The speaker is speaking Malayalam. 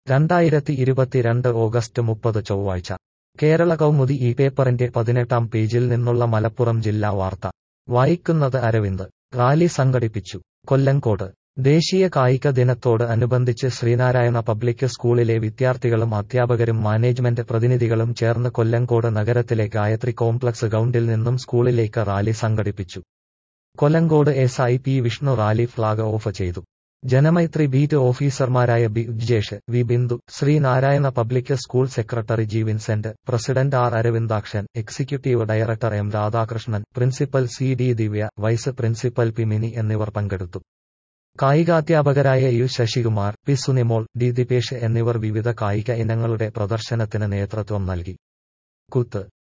രണ്ടായിരത്തി ഇരുപത്തിരണ്ട് ഓഗസ്റ്റ് മുപ്പത് ചൊവ്വാഴ്ച കേരള കൗമുദി ഈ പേപ്പറിന്റെ പതിനെട്ടാം പേജിൽ നിന്നുള്ള മലപ്പുറം ജില്ലാ വാർത്ത വായിക്കുന്നത് അരവിന്ദ് റാലി സംഘടിപ്പിച്ചു കൊല്ലങ്കോട് ദേശീയ കായിക ദിനത്തോട് അനുബന്ധിച്ച് ശ്രീനാരായണ പബ്ലിക് സ്കൂളിലെ വിദ്യാർത്ഥികളും അധ്യാപകരും മാനേജ്മെന്റ് പ്രതിനിധികളും ചേർന്ന് കൊല്ലങ്കോട് നഗരത്തിലെ ഗായത്രി കോംപ്ലക്സ് ഗ്രൗണ്ടിൽ നിന്നും സ്കൂളിലേക്ക് റാലി സംഘടിപ്പിച്ചു Kollengode S I P Vishnu rally flag off ചെയ്തു ജനമൈത്രി ബീറ്റ് ഓഫീസർമാരായ B Ujjesh V Bindu Sreenarayana public school secretary G Vincent president R Aravindakshan executive director M Radhakrishnan principal C D Divya vice principal P Mini എന്നിവർ പങ്കെടുത്തു കായികാധ്യാപകരായ U Sasikumar P Sunimol D Dipesh എന്നിവർ വിവിധ കായിക ഇനങ്ങളുടെ പ്രദർശനത്തിന് നേതൃത്വം നൽകി കുത്ത്